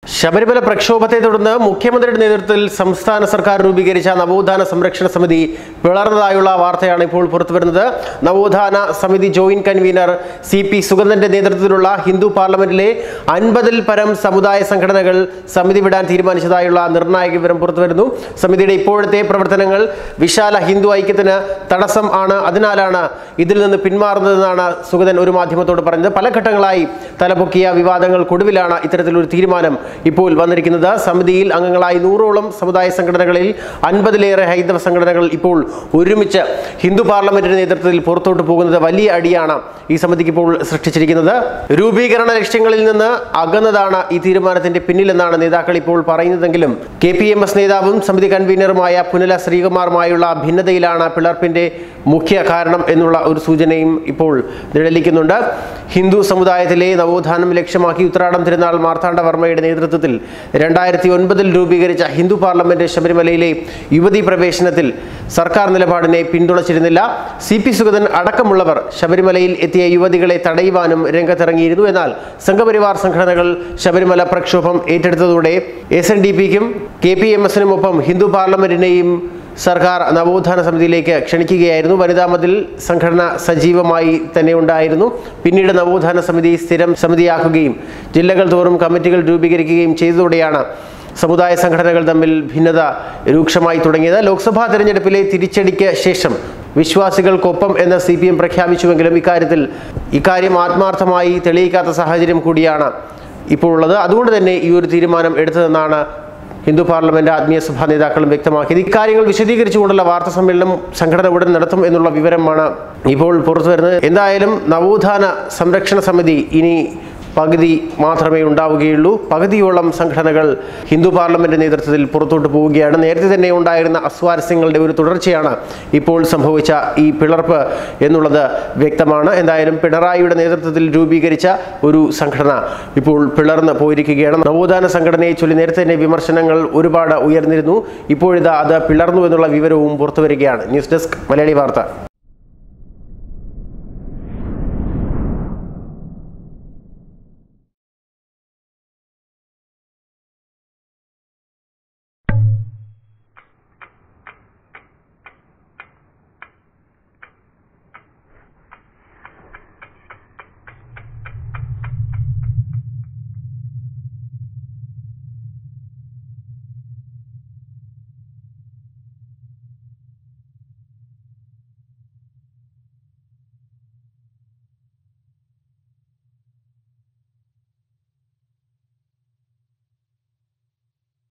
ശബരിമല പ്രക്ഷോഭത്തെ തുടർന്ന് മുഖ്യമന്ത്രിയുടെ നേതൃത്വത്തിൽ സംസ്ഥാന സർക്കാർ രൂപീകരിച്ച നവോത്ഥാന സംരക്ഷണ സമിതി പിളർന്നതായുള്ള വാർത്തയാണ് ഇപ്പോൾ പുറത്തുവരുന്നത് നവോത്ഥാന സമിതി ജോയിന്റ് കൺവീനർ സി പി സുഗന്ധന്റെ നേതൃത്വത്തിലുള്ള ഹിന്ദു പാർലമെന്റിലെ അൻപതിൽ പരം സമുദായ സംഘടനകൾ സമിതി വിടാൻ തീരുമാനിച്ചതായുള്ള നിർണായക വിവരം പുറത്തുവരുന്നു സമിതിയുടെ ഇപ്പോഴത്തെ പ്രവർത്തനങ്ങൾ വിശാല ഹിന്ദു ഐക്യത്തിന് തടസ്സം ആണ് അതിനാലാണ് ഇതിൽ നിന്ന് പിന്മാറുന്നതെന്നാണ് സുഗതൻ ഒരു മാധ്യമത്തോട് പറഞ്ഞത് പല ഘട്ടങ്ങളായി തലപൊക്കിയ വിവാദങ്ങൾക്കൊടുവിലാണ് ഇത്തരത്തിലൊരു തീരുമാനം ഇപ്പോൾ വന്നിരിക്കുന്നത് സമിതിയിൽ അംഗങ്ങളായി നൂറോളം സമുദായ സംഘടനകളിൽ അൻപതിലേറെ ഹൈന്ദവ സംഘടനകൾ ഇപ്പോൾ ഒരുമിച്ച് ഹിന്ദു പാർലമെന്റിന്റെ നേതൃത്വത്തിൽ പുറത്തോട്ട് പോകുന്നത് വലിയ അടിയാണ് ഈ സമിതിക്ക് ഇപ്പോൾ സൃഷ്ടിച്ചിരിക്കുന്നത് രൂപീകരണ ലക്ഷ്യങ്ങളിൽ നിന്ന് അകന്നതാണ് ഈ തീരുമാനത്തിന്റെ പിന്നിലെന്നാണ് നേതാക്കൾ ഇപ്പോൾ പറയുന്നതെങ്കിലും കെ പി എം എസ് നേതാവും സമിതി കൺവീനറുമായ പുനല ശ്രീകുമാറുമായുള്ള ഭിന്നതയിലാണ് പിളർപ്പിന്റെ മുഖ്യ കാരണം എന്നുള്ള ഒരു സൂചനയും ഇപ്പോൾ നിഴലിക്കുന്നുണ്ട് ഹിന്ദു സമുദായത്തിലെ നവോത്ഥാനം ലക്ഷ്യമാക്കി ഉത്രാടം തിരുനാൾ മാർത്താണ്ഡവർമ്മയുടെ നേതൃത്വത്തിൽ രണ്ടായിരത്തി ഒൻപതിൽ രൂപീകരിച്ച ഹിന്ദു പാർലമെന്റ് ശബരിമലയിലെ യുവതീ പ്രവേശനത്തിൽ സർക്കാർ നിലപാടിനെ പിന്തുണച്ചിരുന്നില്ല സി പി സുഗതൻ അടക്കമുള്ളവർ ശബരിമലയിൽ എത്തിയ യുവതികളെ തടയുവാനും രംഗത്തിറങ്ങിയിരുന്നു എന്നാൽ സംഘപരിവാർ സംഘടനകൾ ശബരിമല പ്രക്ഷോഭം ഏറ്റെടുത്തതോടെ എസ് എൻ ഡി പിക്കും കെ പി എം എസിനുമൊപ്പം ഹിന്ദു പാർലമെന്റിനെയും സർക്കാർ നവോത്ഥാന സമിതിയിലേക്ക് ക്ഷണിക്കുകയായിരുന്നു വനിതാ മതിൽ സംഘടന സജീവമായി തന്നെ ഉണ്ടായിരുന്നു പിന്നീട് നവോത്ഥാന സമിതി സ്ഥിരം സമിതിയാക്കുകയും ജില്ലകൾ തോറും കമ്മിറ്റികൾ രൂപീകരിക്കുകയും ചെയ്തതോടെയാണ് സമുദായ സംഘടനകൾ തമ്മിൽ ഭിന്നത രൂക്ഷമായി തുടങ്ങിയത് ലോക്സഭാ തെരഞ്ഞെടുപ്പിലെ തിരിച്ചടിക്ക് ശേഷം വിശ്വാസികൾക്കൊപ്പം എന്ന് സി പി എം പ്രഖ്യാപിച്ചുവെങ്കിലും ഇക്കാര്യത്തിൽ ഇക്കാര്യം ആത്മാർത്ഥമായി തെളിയിക്കാത്ത സാഹചര്യം കൂടിയാണ് ഇപ്പോൾ ഉള്ളത് അതുകൊണ്ട് തന്നെ ഈ ഒരു തീരുമാനം എടുത്തതെന്നാണ് ഹിന്ദു പാർലമെന്റ് ആത്മീയ സഭാ നേതാക്കളും വ്യക്തമാക്കിയത് ഇക്കാര്യങ്ങൾ വിശദീകരിച്ചുകൊണ്ടുള്ള വാർത്താ സമ്മേളനം സംഘടന ഉടൻ നടത്തും എന്നുള്ള വിവരമാണ് ഇപ്പോൾ പുറത്തു വരുന്നത് എന്തായാലും നവോത്ഥാന സംരക്ഷണ സമിതി ഇനി പകുതി മാത്രമേ ഉണ്ടാവുകയുള്ളൂ പകുതിയോളം സംഘടനകൾ ഹിന്ദു പാർലമെന്റ് നേതൃത്വത്തിൽ പുറത്തോട്ട് പോവുകയാണ് നേരത്തെ തന്നെ ഉണ്ടായിരുന്ന അസ്വാരസ്യങ്ങളുടെ ഒരു തുടർച്ചയാണ് ഇപ്പോൾ സംഭവിച്ച ഈ പിളർപ്പ് എന്നുള്ളത് വ്യക്തമാണ് എന്തായാലും പിണറായിയുടെ നേതൃത്വത്തിൽ രൂപീകരിച്ച ഒരു സംഘടന ഇപ്പോൾ പിളർന്ന് പോയിരിക്കുകയാണ് നവോത്ഥാന സംഘടനയെ ചൊല്ലി നേരത്തെ തന്നെ വിമർശനങ്ങൾ ഒരുപാട് ഉയർന്നിരുന്നു ഇപ്പോഴിതാ അത് പിളർന്നു എന്നുള്ള വിവരവും പുറത്തു വരികയാണ് ന്യൂസ് ഡെസ്ക് മലയാളി വാർത്ത